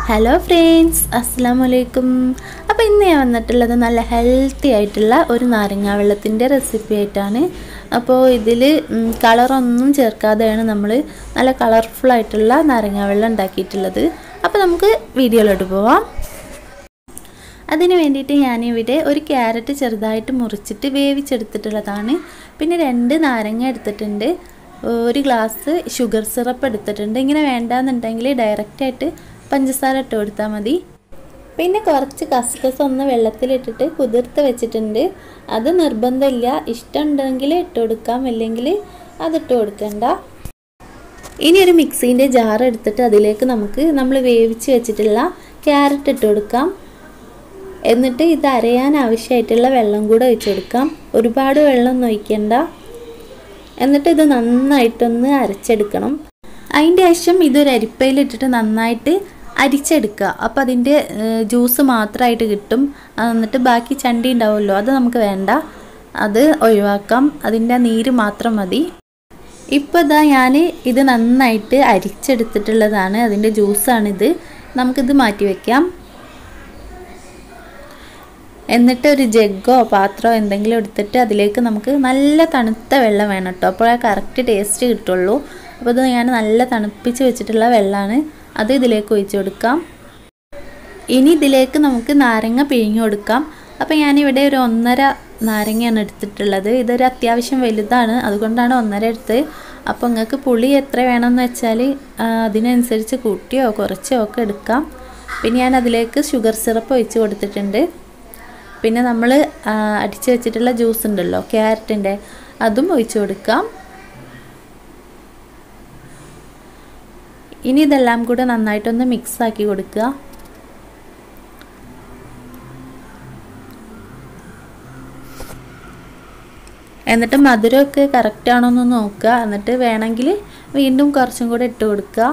hello friends അസ്സാം വലൈക്കും അപ്പോൾ ഇന്ന് ഞാൻ വന്നിട്ടുള്ളത് നല്ല ഹെൽത്തി ആയിട്ടുള്ള ഒരു നാരങ്ങ വെള്ളത്തിൻ്റെ റെസിപ്പി ആയിട്ടാണ് അപ്പോൾ ഇതിൽ കളറൊന്നും ചേർക്കാതെയാണ് നമ്മൾ നല്ല കളർഫുൾ ആയിട്ടുള്ള നാരങ്ങ വെള്ളം ഉണ്ടാക്കിയിട്ടുള്ളത് അപ്പോൾ നമുക്ക് വീഡിയോയിലോട്ട് പോവാം അതിന് വേണ്ടിയിട്ട് ഞാനിവിടെ ഒരു ക്യാരറ്റ് ചെറുതായിട്ട് മുറിച്ചിട്ട് വേവിച്ചെടുത്തിട്ടുള്ളതാണ് പിന്നെ രണ്ട് നാരങ്ങ എടുത്തിട്ടുണ്ട് ഒരു ഗ്ലാസ് ഷുഗർ സിറപ്പ് എടുത്തിട്ടുണ്ട് ഇങ്ങനെ വേണ്ടാന്നുണ്ടെങ്കിൽ ഡയറക്റ്റായിട്ട് പഞ്ചസാര ഇട്ട് കൊടുത്താൽ മതി പിന്നെ കുറച്ച് കസ്കസ് ഒന്ന് വെള്ളത്തിലിട്ടിട്ട് കുതിർത്ത് വെച്ചിട്ടുണ്ട് അത് നിർബന്ധമില്ല ഇഷ്ടമുണ്ടെങ്കിൽ ഇട്ട് കൊടുക്കാം അല്ലെങ്കിൽ അതിട്ട് കൊടുക്കണ്ട ഇനി ഒരു മിക്സീൻ്റെ ജാർ എടുത്തിട്ട് അതിലേക്ക് നമുക്ക് നമ്മൾ വേവിച്ച് വെച്ചിട്ടുള്ള ക്യാരറ്റ് ഇട്ട് കൊടുക്കാം എന്നിട്ട് ഇത് അരയാൻ ആവശ്യമായിട്ടുള്ള വെള്ളം കൂടെ ഒഴിച്ചു കൊടുക്കാം ഒരുപാട് വെള്ളം ഒഴിക്കണ്ട എന്നിട്ട് ഇത് നന്നായിട്ടൊന്ന് അരച്ചെടുക്കണം അതിൻ്റെ ശേഷം ഇതൊരു അരിപ്പയിലിട്ടിട്ട് നന്നായിട്ട് അരിച്ചെടുക്കുക അപ്പോൾ അതിൻ്റെ ജ്യൂസ് മാത്രമായിട്ട് കിട്ടും എന്നിട്ട് ബാക്കി ചണ്ടി ഉണ്ടാവുമല്ലോ അത് നമുക്ക് വേണ്ട അത് ഒഴിവാക്കാം അതിൻ്റെ നീര് മാത്രം മതി ഇപ്പോൾ ഇതാ ഞാൻ ഇത് നന്നായിട്ട് അരിച്ചെടുത്തിട്ടുള്ളതാണ് അതിൻ്റെ ജ്യൂസാണിത് നമുക്കിത് മാറ്റി വയ്ക്കാം എന്നിട്ട് ഒരു ജഗ്ഗോ പാത്രമോ എന്തെങ്കിലും എടുത്തിട്ട് അതിലേക്ക് നമുക്ക് നല്ല തണുത്ത വെള്ളം വേണം കേട്ടോ അപ്പോഴേ കറക്റ്റ് ടേസ്റ്റ് കിട്ടുള്ളൂ അപ്പോൾ ഇത് ഞാൻ നല്ല തണുപ്പിച്ച് വെച്ചിട്ടുള്ള വെള്ളമാണ് അത് ഇതിലേക്ക് ഒഴിച്ചു കൊടുക്കാം ഇനി ഇതിലേക്ക് നമുക്ക് നാരങ്ങ പിഴിഞ്ഞു കൊടുക്കാം അപ്പോൾ ഞാനിവിടെ ഒരു ഒന്നര നാരങ്ങയാണ് എടുത്തിട്ടുള്ളത് ഇതൊരു അത്യാവശ്യം വലുതാണ് അതുകൊണ്ടാണ് ഒന്നര എടുത്തത് അപ്പോൾ നിങ്ങൾക്ക് പുളി എത്ര വേണമെന്ന് വെച്ചാൽ അതിനനുസരിച്ച് കൂട്ടിയോ കുറച്ചോ ഒക്കെ എടുക്കാം പിന്നെ ഞാൻ അതിലേക്ക് ഷുഗർ സിറപ്പ് ഒഴിച്ച് കൊടുത്തിട്ടുണ്ട് പിന്നെ നമ്മൾ അടിച്ചു വെച്ചിട്ടുള്ള ജ്യൂസ് ഉണ്ടല്ലോ ക്യാരറ്റിൻ്റെ അതും ഒഴിച്ചു കൊടുക്കാം ഇനി ഇതെല്ലാം കൂടെ നന്നായിട്ടൊന്ന് മിക്സ് ആക്കി കൊടുക്കുക എന്നിട്ട് മധുരമൊക്കെ കറക്റ്റ് ആണോ എന്ന് നോക്കുക എന്നിട്ട് വേണമെങ്കിൽ വീണ്ടും കുറച്ചും കൂടെ ഇട്ട് കൊടുക്കുക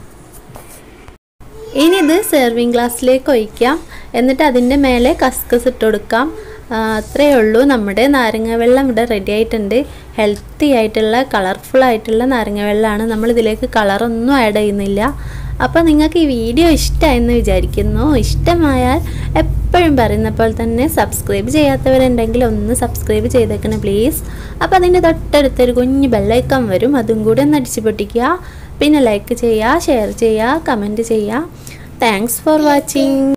ഇനി ഇത് സെർവിങ് ഗ്ലാസ്സിലേക്ക് ഒഴിക്കാം എന്നിട്ട് അതിൻ്റെ മേലെ കസ്കസ് ഇട്ട് കൊടുക്കാം അത്രയേ ഉള്ളൂ നമ്മുടെ നാരങ്ങ വെള്ളം ഇവിടെ റെഡി ആയിട്ടുണ്ട് ഹെൽത്തി ആയിട്ടുള്ള കളർഫുൾ ആയിട്ടുള്ള നാരങ്ങ വെള്ളമാണ് നമ്മൾ ഇതിലേക്ക് കളറൊന്നും ആഡ് ചെയ്യുന്നില്ല അപ്പോൾ നിങ്ങൾക്ക് ഈ വീഡിയോ ഇഷ്ടമായെന്ന് വിചാരിക്കുന്നു ഇഷ്ടമായാൽ എപ്പോഴും പറയുന്ന പോലെ തന്നെ സബ്സ്ക്രൈബ് ചെയ്യാത്തവരുണ്ടെങ്കിൽ ഒന്ന് സബ്സ്ക്രൈബ് ചെയ്തേക്കണം പ്ലീസ് അപ്പോൾ അതിൻ്റെ തൊട്ടടുത്തൊരു കുഞ്ഞ് ബെല്ലൈക്കൺ വരും അതും കൂടെ ഒന്ന് അടിച്ചു പൊട്ടിക്കുക പിന്നെ ലൈക്ക് ചെയ്യുക ഷെയർ ചെയ്യുക കമൻറ്റ് ചെയ്യുക താങ്ക്സ് ഫോർ വാച്ചിങ്